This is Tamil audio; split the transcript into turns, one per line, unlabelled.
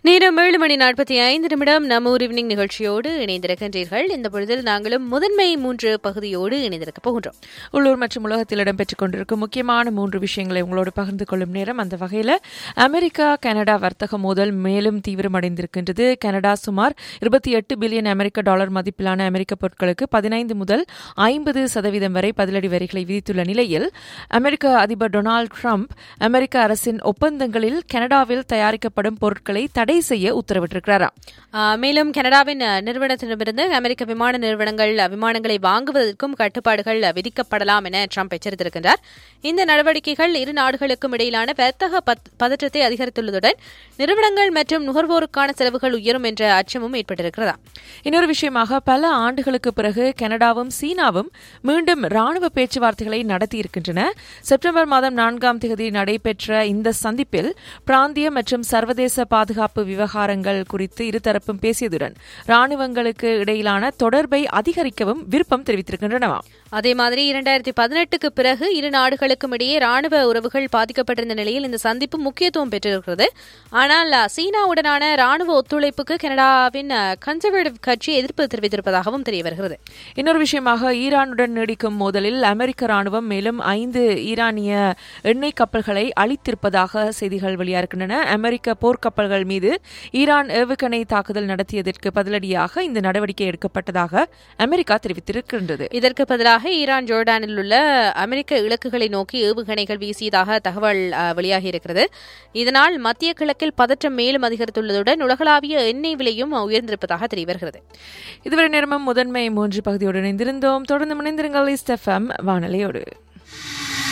நேரம் ஏழு மணி நாற்பத்தி ஐந்து நிமிடம் நம்ம ஊர் ஈவினிங் நிகழ்ச்சியோடு இணைந்திருக்கின்றீர்கள் இந்த பொழுதில் நாங்களும் முதன்மை மூன்று பகுதியோடு இணைந்திருக்க போகின்றோம்
உள்ளூர் மற்றும் உலகத்தில் இடம்பெற்றுக் கொண்டிருக்கும் முக்கியமான மூன்று விஷயங்களை உங்களோடு பகிர்ந்து கொள்ளும் நேரம் அந்த வகையில் அமெரிக்கா கனடா வர்த்தக மோதல் மேலும் தீவிரமடைந்திருக்கின்றது கனடா சுமார் இருபத்தி எட்டு பில்லியன் அமெரிக்க டாலர் மதிப்பிலான அமெரிக்க பொருட்களுக்கு பதினைந்து முதல் ஐம்பது சதவீதம் வரை பதிலடி வரிகளை விதித்துள்ள நிலையில் அமெரிக்க அதிபர் டொனால்டு ட்ரம்ப் அமெரிக்க அரசின் ஒப்பந்தங்களில் கனடாவில் தயாரிக்கப்படும் பொருட்களை தடை செய்ய உத்தரவிட்டிருக்கிறாராம்
ஆஹ், மேலும் கனடாவின் அஹ், நிறுவனத்திடமிருந்து அமெரிக்க விமான நிறுவனங்கள் அஹ், விமானங்களை வாங்குவதற்கும் கட்டுப்பாடுகள் அஹ், விதிக்கப்படலாம் என ட்ரம்ப் எச்சரித்திருக்கின்றார் இந்த நடவடிக்கைகள் இரு நாடுகளுக்கும் இடையிலான வர்த்தக பத்- பதற்றத்தை அதிகரித்துள்ளதுடன் நிறுவனங்கள் மற்றும் நுகர்வோருக்கான செலவுகள் உயரும் என்ற அச்சமும் ஏற்பட்டிருக்கிறதா
இன்னொரு விஷயமாக பல ஆண்டுகளுக்கு பிறகு கனடாவும் சீனாவும் மீண்டும் ராணுவ பேச்சுவார்த்தைகளை நடத்தியிருக்கின்றன செப்டம்பர் மாதம் நான்காம் தேதி நடைபெற்ற இந்த சந்திப்பில் பிராந்திய மற்றும் சர்வதேச பாதுகாப்பு விவகாரங்கள் குறித்து இருதரப்பும் பேசியதுடன் ராணுவங்களுக்கு இடையிலான தொடர்பை அதிகரிக்கவும் விருப்பம் தெரிவித்திருக்கின்றனவாம்
அதே மாதிரி இரண்டாயிரத்தி பதினெட்டுக்கு பிறகு இரு நாடுகளுக்கும் இடையே ராணுவ உறவுகள் பாதிக்கப்பட்டிருந்த நிலையில் இந்த சந்திப்பு முக்கியத்துவம் பெற்றிருக்கிறது ஆனால் அஹ், சீனாவுடனான ராணுவ ஒத்துழைப்புக்கு கனடாவின் கன்சர்வேட்டிவ் கட்சி எதிர்ப்பு தெரிவித்திருப்பதாகவும் தெரிய வருகிறது
இன்னொரு விஷயமாக ஈரானுடன் நீடிக்கும் மோதலில் அமெரிக்க ராணுவம் மேலும் ஐந்து ஈரானிய எண்ணெய் கப்பல்களை அழித்திருப்பதாக செய்திகள் வெளியாகின்றன அமெரிக்க போர்க்கப்பல்கள் மீது ஈரான் ஏவுகணை தாக்குதல் நடத்தியதற்கு பதிலடியாக இந்த நடவடிக்கை எடுக்கப்பட்டதாக அமெரிக்கா தெரிவித்திருக்கின்றது
இதற்கு பதிலாக ஈரான் ஜோர்டானில் உள்ள அமெரிக்க இலக்குகளை நோக்கி ஏவுகணைகள் வீசியதாக தகவல் அஹ், வெளியாகியிருக்கிறது இதனால் மத்திய கிழக்கில் பதற்றம் மேலும் அதிகரித்துள்ளதுடன் உலகளாவிய எண்ணெய் விலையும் உயர்ந்திருப்பதாக தெரிய வருகிறது
இதுவரை நேரமும் முதன்மை மூன்று பகுதியோடு இணைந்திருந்தோம் தொடர்ந்து இணைந்திருங்கள் இஸ்டெஃப்எம் வானொலியோடு